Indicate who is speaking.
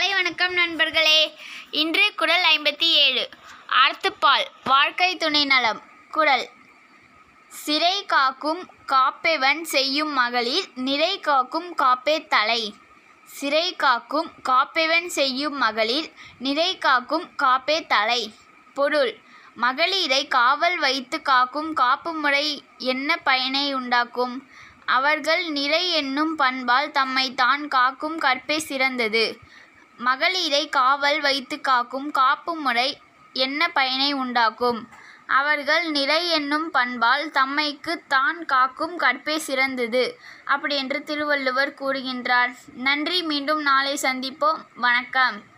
Speaker 1: hi வணக்கம் நண்பர்களே இன்று குடல் ஐம்பத்தி ஏழு அறத்துப்பால் வாழ்க்கை துணை நலம் குடல் சிறை காக்கும் காப்பெவன் செய்யும் மகளிர் நிறை காக்கும் காப்பே தலை சிறை காக்கும் காப்பெவன் செய்யும் மகளிர் நிறை காக்கும் காப்பே தலை பொருள் மகளிரை காவல் வைத்து காக்கும் காப்பு முறை என்ன பயனை உண்டாக்கும் அவர்கள் நிறை என்னும் பண்பால் தம்மை தான் காக்கும் கற்பே சிறந்தது மகளிரை காவல் வைத்து காக்கும் காப்பு முறை என்ன பயனை உண்டாக்கும் அவர்கள் நிறை என்னும் பண்பால் தம்மைக்கு தான் காக்கும் கற்பே சிறந்தது அப்படி என்று திருவள்ளுவர் கூறுகின்றார் நன்றி மீண்டும் நாளை சந்திப்போம் வணக்கம்